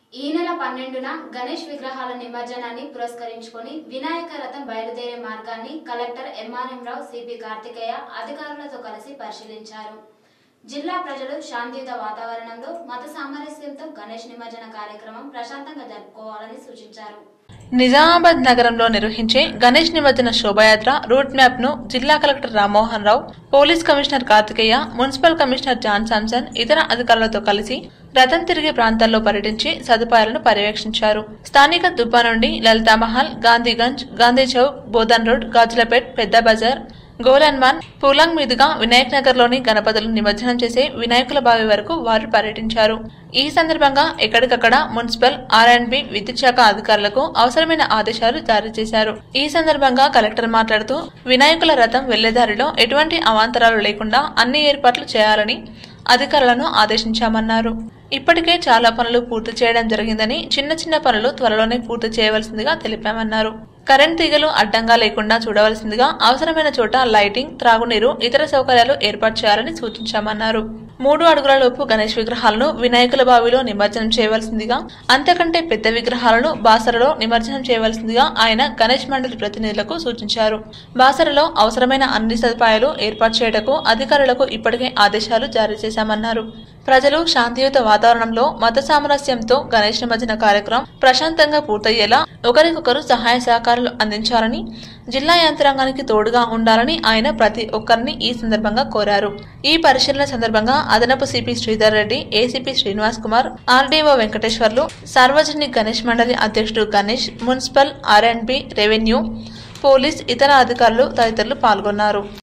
ఈ నెల పన్నెండున గణేష్ విగ్రహాల నిమజ్జనాన్ని పురస్కరించుకొని వినాయక రథం బయలుదేరే మార్గాన్ని collector MRM Rao CP Karthikeya అధికారులతో కలిసి పరిశీలించారు జిల్లా ప్రజలు శాంతియుత వాతావరణంలో మత సామరస్యంతో గణేష్ నిమజ్జన కార్యక్రమం ప్రశాంతంగా జరుపుకోవాలని సూచించారు నిజామాబాద్ నగరంలో నిర్వహించే గణేష్ నిమజ్జన శోభాయాత్ర రూట్ మ్యాప్ ను జిల్లా collector Rammohan Rao police commissioner Karthikeya municipal commissioner John Samson ఇతర అధికారులతో కలిసి రథం తిరిగే ప్రాంతాల్లో పర్యటించి సదుపాయాలను పర్యవేక్షించారు స్థానిక దుబ్బా నుండి లలితామహల్ గాంధీగంజ్ గాంధీ చౌక్ బోధన్ రోడ్ గాజులపేట్ పెద్ద బజార్ గోలన్మాన్ పూలాంగ్ మీదుగా వినాయక్ నగర్ లోని గణపతులను నిమజ్జనం చేసే వినాయకుల బావి వరకు వారు పర్యటించారు ఈ సందర్భంగా ఎక్కడికక్కడ మున్సిపల్ ఆర్ అండ్ బి విద్యుత్ శాఖ అధికారులకు అవసరమైన ఆదేశాలు జారీ చేశారు ఈ సందర్భంగా కలెక్టర్ మాట్లాడుతూ వినాయకుల రథం వెళ్లేదారిలో ఎటువంటి అవాంతరాలు లేకుండా అన్ని ఏర్పాట్లు చేయాలని అధికారులను ఆదేశించామన్నారు ఇప్పటికే చాలా పనులు పూర్తి చేయడం జరిగిందని చిన్న చిన్న పనులు త్వరలోనే పూర్తి చేయవలసిందిగా తెలిపామన్నారు కరెంట్ తీగలు అడ్డంగా లేకుండా చూడవలసిందిగా అవసరమైన చోట లైటింగ్ త్రాగునీరు ఇతర సౌకర్యాలు ఏర్పాటు చేయాలని సూచించామన్నారు మూడు అడుగుల లోపు గణేష్ విగ్రహాలను వినాయకుల బావిలో నిమజ్జనం చేయవలసిందిగా అంతకంటే పెద్ద విగ్రహాలను బాసరలో నిమజ్జనం చేయవలసిందిగా ఆయన గణేష్ మండలి ప్రతినిధులకు సూచించారు బాసరలో అవసరమైన అన్ని సదుపాయాలు ఏర్పాటు చేయటకు అధికారులకు ఇప్పటికే ఆదేశాలు జారీ చేశామన్నారు ప్రజలు శాంతియుత వాతావరణంలో మత సామరస్యంతో గణేష్ నిమజ్జన కార్యక్రమం ప్రశాంతంగా పూర్తయ్యేలా ఒకరికొకరు సహాయ సహకారాలు అందించాలని జిల్లా యంత్రాంగానికి తోడుగా ఉండాలని ఆయన ప్రతి ఒక్కరిని ఈ సందర్భంగా కోరారు ఈ పరిశీలన సందర్భంగా అదనపు CP Sridhar Reddy ACP Srinivas Kumar RDO Venkateswarlu Sarvajanik Ganesh Mandali అధ్యక్షుడు Ganesh municipal R and B revenue police ఇతర అధికారులు తదితరులు పాల్గొన్నారు